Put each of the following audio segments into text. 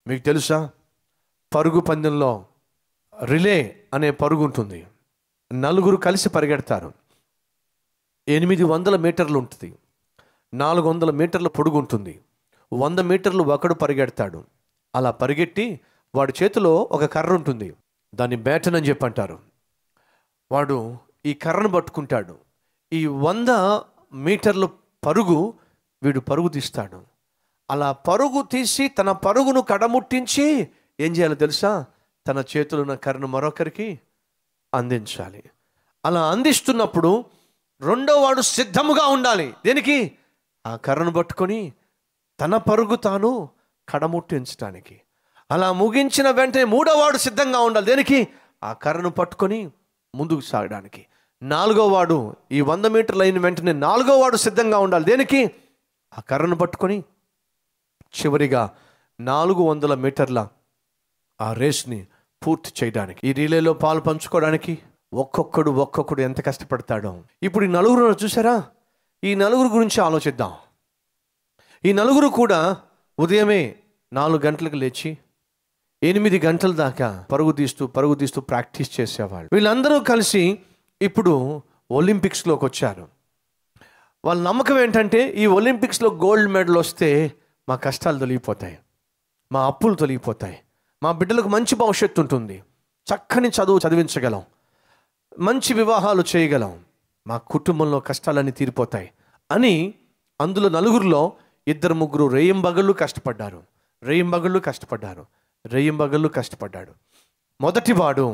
మీకు తెలుసా పరుగు పందెంలో రిలే అనే పరుగు ఉంటుంది నలుగురు కలిసి పరిగెడతారు ఎనిమిది వందల మీటర్లు ఉంటుంది నాలుగు వందల మీటర్ల పొడుగు ఉంటుంది వంద మీటర్లు ఒకడు పరిగెడతాడు అలా పరిగెట్టి వాడి చేతిలో ఒక కర్ర ఉంటుంది దాన్ని బ్యాటన్ అని చెప్పి అంటారు వాడు ఈ కర్రను పట్టుకుంటాడు ఈ వంద మీటర్ల పరుగు వీడు పరుగు తీస్తాడు అలా పరుగు తీసి తన పరుగును కడముట్టించి ఏం చేయాలో తెలుసా తన చేతిలో ఉన్న కర్రను మరొకరికి అందించాలి అలా అందిస్తున్నప్పుడు రెండో వాడు సిద్ధముగా ఉండాలి దేనికి ఆ కర్రను పట్టుకొని తన పరుగు తాను కడముట్టించడానికి అలా ముగించిన వెంటనే మూడో వాడు సిద్ధంగా ఉండాలి దేనికి ఆ కర్రను పట్టుకొని ముందుకు సాగడానికి నాలుగో వాడు ఈ వంద మీటర్లు అయిన వెంటనే నాలుగో వాడు సిద్ధంగా ఉండాలి దేనికి ఆ కర్రను పట్టుకొని చివరిగా నాలుగు వందల మీటర్ల ఆ రేస్ని పూర్తి చేయడానికి ఈ రిలేలో పాలు పంచుకోవడానికి ఒక్కొక్కడు ఒక్కొక్కడు ఎంత కష్టపడతాడో ఇప్పుడు ఈ నలుగురు చూసారా ఈ నలుగురు గురించి ఆలోచిద్దాం ఈ నలుగురు కూడా ఉదయమే నాలుగు గంటలకు లేచి ఎనిమిది గంటల దాకా పరుగు తీస్తూ పరుగు తీస్తూ ప్రాక్టీస్ చేసేవాళ్ళు వీళ్ళందరూ కలిసి ఇప్పుడు ఒలింపిక్స్లోకి వచ్చారు వాళ్ళ నమ్మకం ఏంటంటే ఈ ఒలింపిక్స్లో గోల్డ్ మెడల్ వస్తే మా కష్టాలు తొలగిపోతాయి మా అప్పులు తొలగిపోతాయి మా బిడ్డలకు మంచి భవిష్యత్తు ఉంటుంది చక్కని చదువు చదివించగలం మంచి వివాహాలు చేయగలం మా కుటుంబంలో కష్టాలన్నీ తీరిపోతాయి అని అందులో నలుగురిలో ఇద్దరు ముగ్గురు రేయింబగళ్ళు కష్టపడ్డారు రేయింబగళ్ళు కష్టపడ్డారు రేయింబగళ్ళు కష్టపడ్డాడు మొదటివాడు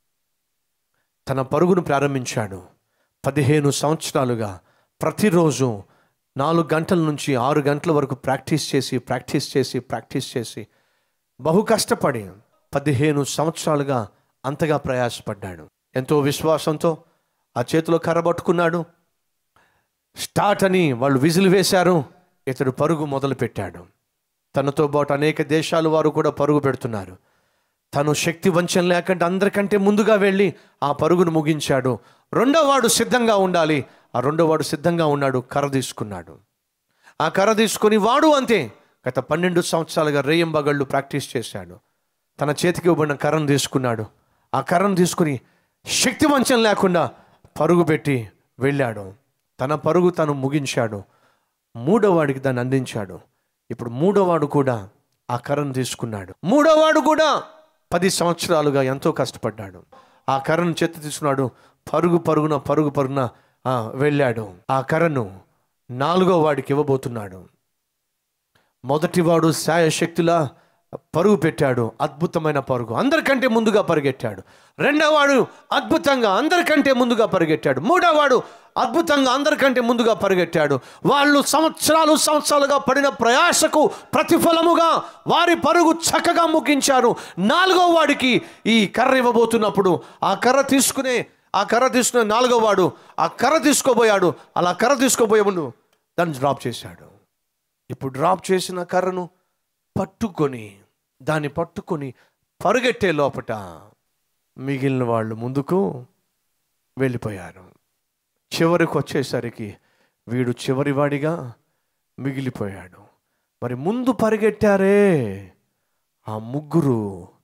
తన పరుగును ప్రారంభించాడు పదిహేను సంవత్సరాలుగా ప్రతిరోజు నాలుగు గంటల నుంచి ఆరు గంటల వరకు ప్రాక్టీస్ చేసి ప్రాక్టీస్ చేసి ప్రాక్టీస్ చేసి బహు కష్టపడి పదిహేను సంవత్సరాలుగా అంతగా ప్రయాసపడ్డాడు ఎంతో విశ్వాసంతో ఆ చేతిలో కర్ర పట్టుకున్నాడు స్టార్ట్ అని వాళ్ళు విజిల్ వేశారు ఇతడు పరుగు మొదలుపెట్టాడు తనతో పాటు అనేక దేశాల వారు కూడా పరుగు పెడుతున్నారు తను శక్తి వంచన లేకుండా అందరికంటే ముందుగా వెళ్ళి ఆ పరుగును ముగించాడు రెండో వాడు సిద్ధంగా ఉండాలి ఆ రెండో వాడు సిద్ధంగా ఉన్నాడు కర్ర తీసుకున్నాడు ఆ కర్ర తీసుకొని వాడు అంతే గత పన్నెండు సంవత్సరాలుగా రేయంబగళ్ళు ప్రాక్టీస్ చేశాడు తన చేతికి ఇవ్వబడిన కర్రను తీసుకున్నాడు ఆ కర్రను తీసుకుని శక్తి వంచన లేకుండా పరుగు పెట్టి వెళ్ళాడు తన పరుగు తను ముగించాడు మూడోవాడికి దాన్ని అందించాడు ఇప్పుడు మూడోవాడు కూడా ఆ కర్రను తీసుకున్నాడు మూడోవాడు కూడా పది సంవత్సరాలుగా ఎంతో కష్టపడ్డాడు ఆ కర్రను చేతి తీసుకున్నాడు పరుగు పరుగున పరుగు పరుగున ఆ, వెళ్ళాడు ఆ కర్రను నాలుగో వాడికి ఇవ్వబోతున్నాడు మొదటివాడు శాయశక్తులా పరుగు పెట్టాడు అద్భుతమైన పరుగు అందరికంటే ముందుగా పరిగెట్టాడు రెండోవాడు అద్భుతంగా అందరికంటే ముందుగా పరిగెట్టాడు మూడోవాడు అద్భుతంగా అందరికంటే ముందుగా పరిగెట్టాడు వాళ్ళు సంవత్సరాలు సంవత్సరాలుగా పడిన ప్రయాసకు ప్రతిఫలముగా వారి పరుగు చక్కగా ముగించారు నాలుగో వాడికి ఈ కర్ర ఇవ్వబోతున్నప్పుడు ఆ కర్ర తీసుకునే ఆ కర్ర తీసుకునే నాలుగో వాడు ఆ కర్ర తీసుకోబోయాడు అలా కర్ర తీసుకోబోయే ముందు దాన్ని డ్రాప్ చేశాడు ఇప్పుడు డ్రాప్ చేసిన కర్రను పట్టుకొని దాన్ని పట్టుకొని పరుగెట్టే లోపట మిగిలిన వాళ్ళు ముందుకు వెళ్ళిపోయారు చివరికి వచ్చేసరికి వీడు చివరివాడిగా మిగిలిపోయాడు మరి ముందు పరిగెట్టారే ఆ ముగ్గురు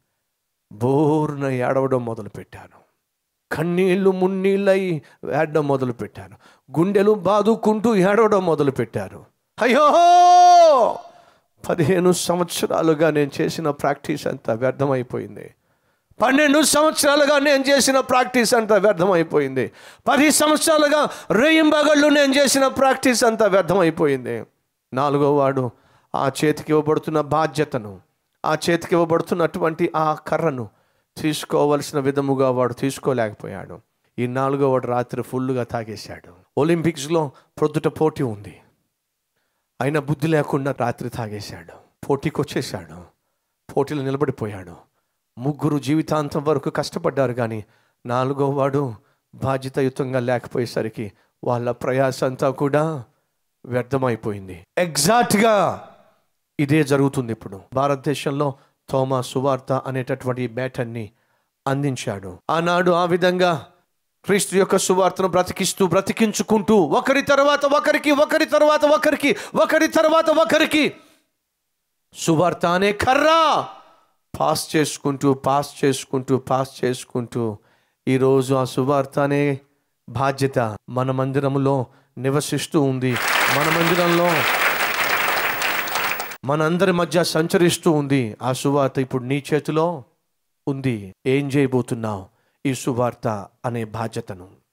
బోరున ఏడవడం మొదలుపెట్టారు కన్నీళ్లు మున్నీళ్ళై ఏడడం మొదలుపెట్టారు గుండెలు బాదుకుంటూ ఏడవడం మొదలుపెట్టారు అయ్యో పదిహేను సంవత్సరాలుగా నేను చేసిన ప్రాక్టీస్ అంతా వ్యర్థమైపోయింది పన్నెండు సంవత్సరాలుగా నేను చేసిన ప్రాక్టీస్ అంతా వ్యర్థమైపోయింది పది సంవత్సరాలుగా రేయింబగళ్ళు నేను చేసిన ప్రాక్టీస్ అంతా వ్యర్థమైపోయింది నాలుగో వాడు ఆ చేతికి ఇవ్వబడుతున్న బాధ్యతను ఆ చేతికి ఇవ్వబడుతున్నటువంటి ఆ కర్రను తీసుకోవలసిన విధముగా వాడు తీసుకోలేకపోయాడు ఈ నాలుగో వాడు రాత్రి ఫుల్గా తాగేశాడు ఒలింపిక్స్లో ప్రొద్దుట పోటీ ఉంది అయినా బుద్ధి లేకుండా రాత్రి తాగేశాడు పోటీకి వచ్చేసాడు పోటీలో నిలబడిపోయాడు ముగ్గురు జీవితాంతం వరకు కష్టపడ్డారు కానీ నాలుగో వాడు బాధ్యతాయుతంగా లేకపోయేసరికి వాళ్ళ ప్రయాస అంతా కూడా వ్యర్థమైపోయింది ఎగ్జాక్ట్గా ఇదే జరుగుతుంది ఇప్పుడు భారతదేశంలో తోమా సువార్త అనేటటువంటి బ్యాటర్ని అందించాడు ఆనాడు ఆ విధంగా క్రీస్తు యొక్క సువార్తను బ్రతికిస్తూ బ్రతికించుకుంటూ ఒకరి తర్వాత ఒకరికి ఒకరి తర్వాత ఒకరికి ఒకరి తర్వాత ఒకరికి సువార్త అనే కర్ర పాస్ చేసుకుంటూ పాస్ చేసుకుంటూ పాస్ చేసుకుంటూ ఈరోజు ఆ సువార్త అనే బాధ్యత మన మందిరంలో నివసిస్తూ ఉంది మన మందిరంలో మనందరి మధ్య సంచరిస్తూ ఉంది ఆ సువార్త ఇప్పుడు నీ చేతిలో ఉంది ఏం చేయబోతున్నావు ఈ సువార్త అనే బాధ్యతను